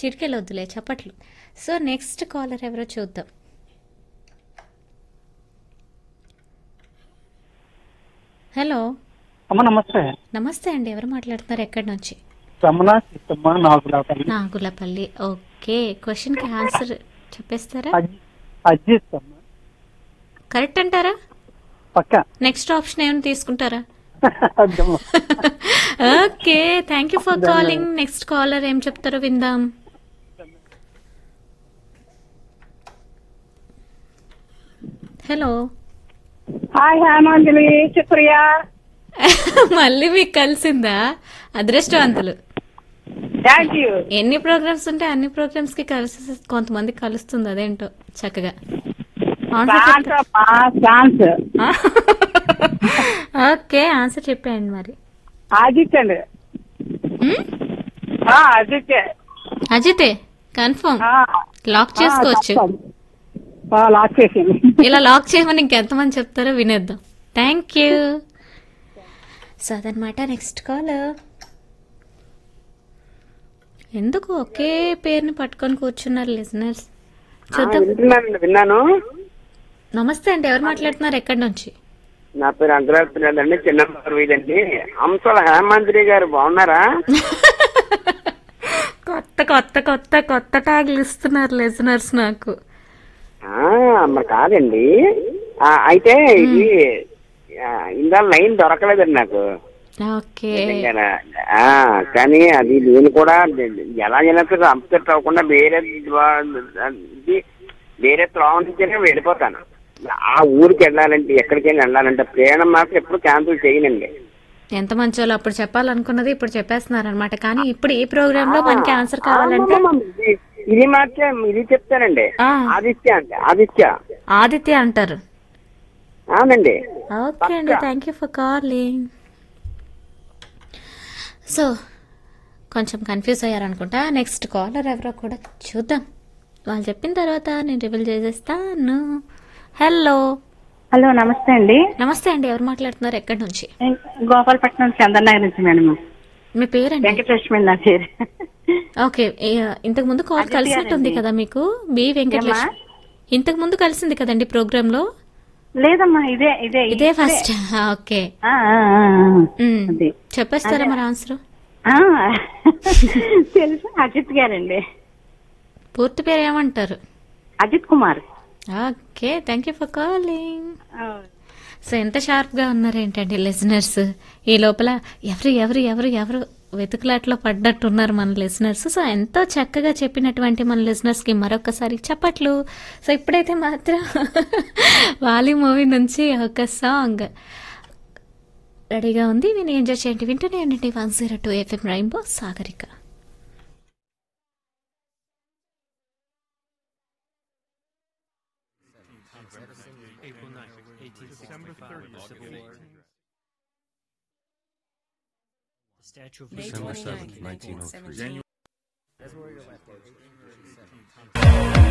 చిటికెలు వద్దులే చప్పట్లు so next caller ఎవరో చూద్దాం హలో అమ్మ నమస్తే నమస్తే అండి ఎవరు మాట్లాడుతున్నారు ఎక్కడి నుంచి రమణ సీతమ్మ నాగులాపల్లి నాగులపల్లి ఓకే క్వశ్చన్కి ఆన్సర్ చెప్పేస్తారా అజ్- అజిత్ అమ్మ కరెక్ట్ అంటారా పక్క నెక్స్ట్ ఆప్షన్ ఏమైనా తీసుకుంటారా అద్దమ్మ. Okay thank you for calling next caller ఏం చెప్తారో విందాం హలో హాయ్ హేమాంజలి సుప్రియ మళ్ళీ మీకు కలిసిందా అదృష్టవంతులు థ్యాంక్ యూ ఎన్ని ప్రోగ్రామ్స్ ఉంటే అన్ని ప్రోగ్రామ్స్ కి కలిసి కొంతమంది కలుస్తుంది అదేంటో చక్కగా Answer ఛాన్స్ అమ్మా ఛాన్స్ చెప్తా- ఓకే ఆన్సర్ చెప్పేయండి మరి ఆదిత్య అండి హ్మ్? ఆ, ఆదిత్య అజితే కన్ఫర్మ్ ఆ, లాక్ చేసుకోవచ్చు ఆ, ఆ, లాక్ చేసింది ఇలా లాక్ చేయమని ఇంకెంతమంది చెప్తారో వినేద్దాం థ్యాంక్ యూ సో అదనమాట నెక్స్ట్ కాల్ ఎందుకు ఒకే పేరుని పట్టుకొని కూర్చున్నారు లిజనర్స్ చూద్దాం వింటున్నానండి విన్నాను నమస్తే అండి ఎవరు మాట్లాడుతున్నారు ఎక్కడి నుంచి నా పేరు అంతరాత్రి అండి చిన్న వీధండి అంశాల హేమంత్రి గారు బాగున్నారా కొత్త కొత్త కొత్త కొత్త ట్యాగ్లు ఇస్తున్నారు లిజనర్స్ నాకు ఆ, మరి కాదండి ఆ, అయితే ఇది ఆ, ఇందాక లైన్ దొరకలేదండి నాకు ఓకే నిజంగానే. ఆ, కానీ అది నేను కూడా ఎలా అయినా అప్సెట్ అవ్వకుండా వేరే ద్వా- ఇది వేరే త్రోవ నుంచే వెళ్ళిపోతాను ఆ ఊరికి వెళ్ళాలంటే ఎక్కడికైనా వెళ్ళాలంటే ప్రయాణం మాత్రం ఎప్పుడు క్యాన్సిల్ చేయనండి ఎంత మంచోళ్ళు అప్పుడు చెప్పాలనుకున్నది ఇప్పుడు చెప్పేస్తున్నారు అనమాట కానీ ఇప్పుడు ఈ ప్రోగ్రామ్ లో మనకి ఆన్సర్ కావాలంటే అమ్మమ్మ, ఇది- ఇది మాత్రం ఇది చెప్తానండి ఆ. ఆదిత్య అంటే ఆదిత్య ఆదిత్య అంటారు అవునండి ఓకే అండి thank you for calling so కొంచెం కన్ఫ్యూజ్ అయ్యారనుకుంటా నెక్స్ట్ కాలర్ ఎవరో కూడా చూద్దాం వాళ్ళు చెప్పిన తర్వాత నేను రివీల్ చేసేస్తాను హలో హలో నమస్తే అండి నమస్తే అండి ఎవరు మాట్లాడుతున్నారు ఎక్కడి నుంచి గోపాలపట్నం చందనగర్ నుంచి మేడం మీ పేరండి వెంకటలక్ష్మి నా పేరు ఓకే ఏ- ఇంతకు ముందు కాల్ అదితి కలిసినట్టు ఉంది గారండి. కదా మీకు బి వెంకటలక్ష్మి ఇంతకు ముందు కలిసింది కదండి ప్రోగ్రామ్ లో లేదమ్మా ఇదే ఇదే ఇదే ఫస్ట్ ఓకే ఆ, ఆ, ఆ, ఆ. మ్. అదే. చెప్పేస్తారా మరి ఆన్సర్ ఆ, తెలుసు అజిత్ గారండి పూర్తి పేరు ఏమంటారు Ajith Kumar okay thank you for calling so ఎంత షార్ప్ గా ఉన్నారు ఏంటండి లిజనర్స్ ఈ లోపల ఎవరు ఎవరు ఎవరు ఎవరు వెతుకులాట్లో పడ్డట్టు ఉన్నారు మన లిజనర్స్ సో ఎంతో చక్కగా చెప్పినటువంటి మన లిజనర్స్ కి మరొకసారి చెప్పట్లు సో ఇప్పుడైతే మాత్రం వాలి మూవీ నుంచి ఒక సాంగ్ రెడీగా ఉంది విని ఎంజాయ్ చేయండి వింటూనే ఉండండి one zero two FM Rainbow Sagarika December 7th, 1903.